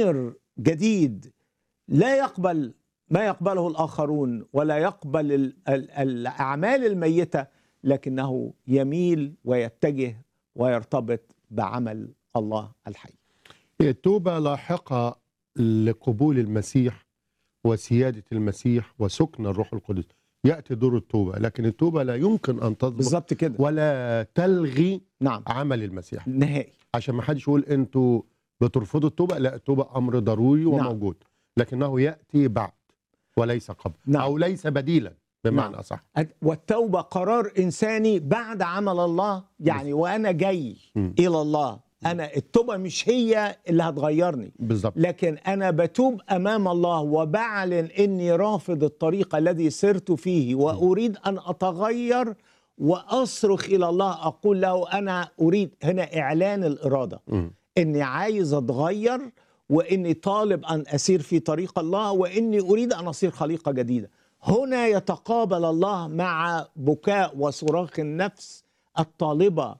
ضمير جديد لا يقبل ما يقبله الاخرون ولا يقبل ال- ال- الاعمال الميته لكنه يميل ويتجه ويرتبط بعمل الله الحي هي التوبة لاحقة لقبول المسيح وسيادة المسيح وسكن الروح القدس يأتي دور التوبة لكن التوبة لا يمكن أن تضبط بالظبط كده ولا تلغي نعم عمل المسيح نهائي عشان ما حدش يقول انتوا بترفضوا التوبة لا التوبة أمر ضروري نعم. وموجود لكنه يأتي بعد وليس قبل نعم. أو ليس بديلا بمعنى نعم. أصح والتوبه قرار انساني بعد عمل الله يعني وانا جاي مم. الى الله انا التوبه مش هي اللي هتغيرني بالظبط لكن انا بتوب امام الله وبعلن اني رافض الطريق الذي سرت فيه واريد ان اتغير واصرخ الى الله اقول له انا اريد هنا اعلان الاراده مم. اني عايز اتغير واني طالب ان اسير في طريق الله واني اريد ان اصير خليقه جديده هنا يتقابل الله مع بكاء وصراخ النفس الطالبه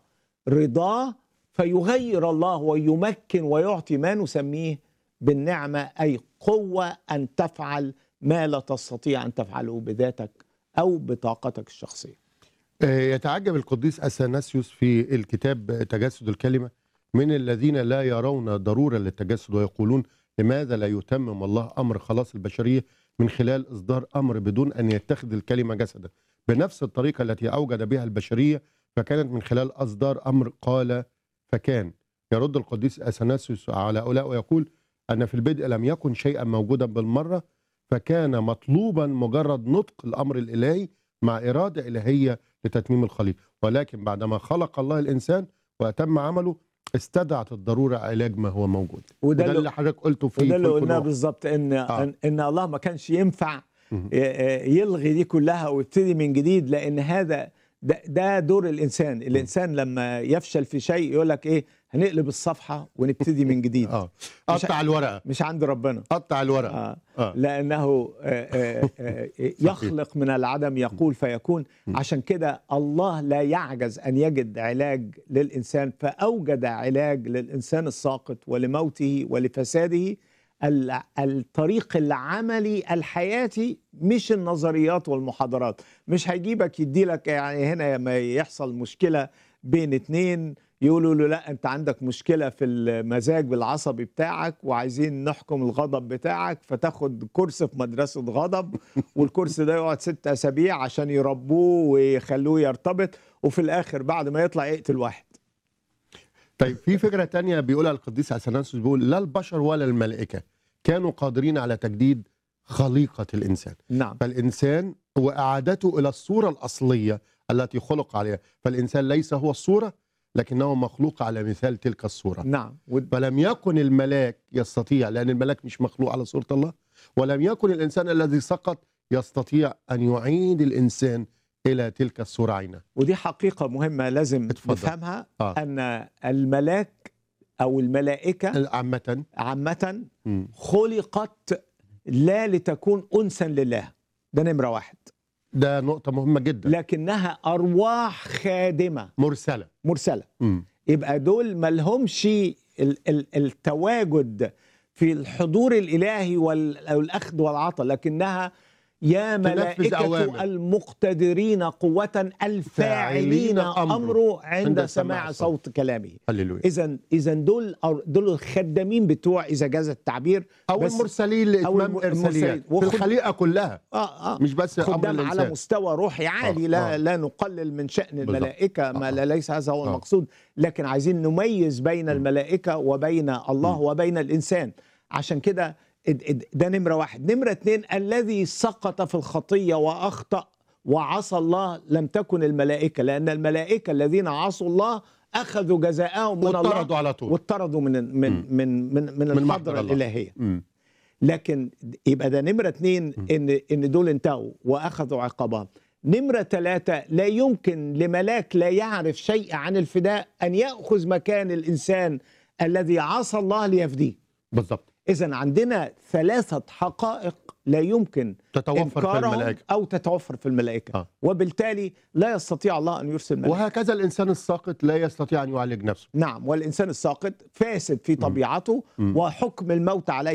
رضاه فيغير الله ويمكن ويعطي ما نسميه بالنعمه اي قوه ان تفعل ما لا تستطيع ان تفعله بذاتك او بطاقتك الشخصيه آه، يتعجب القديس اثناسيوس في الكتاب تجسد الكلمه من الذين لا يرون ضروره للتجسد ويقولون لماذا لا يتمم الله امر خلاص البشريه من خلال اصدار امر بدون ان يتخذ الكلمه جسدا بنفس الطريقه التي اوجد بها البشريه فكانت من خلال اصدار امر قال فكان يرد القديس اثناسيوس على هؤلاء ويقول ان في البدء لم يكن شيئا موجودا بالمره فكان مطلوبا مجرد نطق الامر الالهي مع اراده الهيه لتتميم الخليقه ولكن بعدما خلق الله الانسان واتم عمله استدعت الضروره علاج ما هو موجود وده وده اللي- اللي حضرتك قلته في وده اللي فلك قلناه نوح. بالظبط ان آه. ان ان الله ما كانش ينفع مهم. ي- يلغي دي كلها ويبتدي من جديد لان هذا ده, ده دور الانسان الانسان لما يفشل في شيء يقول لك ايه هنقلب الصفحه ونبتدي من جديد اه قطع الورقه مش عند ربنا قطع الورقه آه. آه. لانه آه، آه، آه، يخلق من العدم يقول فيكون عشان كده الله لا يعجز ان يجد علاج للانسان فاوجد علاج للانسان الساقط ولموته ولفساده ال- الطريق العملي الحياتي مش النظريات والمحاضرات مش هيجيبك يديلك يعني هنا لما يحصل مشكله بين اتنين يقولوا له لا انت عندك مشكله في المزاج العصبي بتاعك وعايزين نحكم الغضب بتاعك فتاخد كورس في مدرسه غضب والكورس ده يقعد ست اسابيع عشان يربوه ويخلوه يرتبط وفي الاخر بعد ما يطلع يقتل واحد طيب في فكره تانية بيقولها القديس اثناسيوس بيقول لا البشر ولا الملائكه كانوا قادرين على تجديد خليقه الانسان نعم فالإنسان وإعادته إلى الصورة الأصلية التي خلق عليها فالإنسان ليس هو الصورة لكنه مخلوق على مثال تلك الصورة نعم ود- فلم يكن الملاك يستطيع لأن الملاك مش مخلوق على صورة الله ولم يكن الإنسان الذي سقط يستطيع أن يعيد الإنسان إلى تلك الصورة عينها ودي حقيقه مهمه لازم اتفضل. نفهمها آه. ان الملاك او الملائكه عامة عامه مم. خلقت لا لتكون انسا لله ده نمره واحد ده نقطة مهمة جدا لكنها ارواح خادمه مرسلة مرسله مم. يبقى دول ملهمش ال- ال- التواجد في الحضور الالهي وال- والاخذ والعطاء لكنها يا تنفذ ملائكة أوامر. المقتدرين قوة الفاعلين أمره أمره عند عند سماع سماع صوت كلامه هللويا إذا إذا دول دول الخدامين بتوع إذا جاز التعبير أو بس- المرسلين لإتمام الم- إرساليات المرسلين. في وخد- الخليقة كلها آه آه مش بس أمر خدام على الإنسان مستوى روحي عالي آه، لا آه. لا نقلل من شأن بالضبط. الملائكة ما آه. لا ليس هذا هو آه. المقصود لكن عايزين نميز بين الملائكة وبين الله وبين الإنسان عشان كده اد- اد- ده نمرة واحد نمرة اتنين الذي سقط في الخطية وأخطأ وعصى الله لم تكن الملائكة لأن الملائكة الذين عصوا الله أخذوا جزاءهم من الله واطردوا على طول واطردوا من من من من, من محضر الحضرة الله. الإلهية مم. لكن يبقى ده نمرة اتنين ان ان دول انتهوا واخذوا عقابهم نمرة ثلاثة لا يمكن لملاك لا يعرف شيء عن الفداء أن يأخذ مكان الإنسان الذي عصى الله ليفديه بالظبط إذا عندنا ثلاثة حقائق لا يمكن تتوفر في إنكارهم الملائكه او تتوفر في الملائكه آه. وبالتالي لا يستطيع الله ان يرسل ملائكه وهكذا الانسان الساقط لا يستطيع ان يعالج نفسه نعم والانسان الساقط فاسد في طبيعته مم. وحكم الموت عليه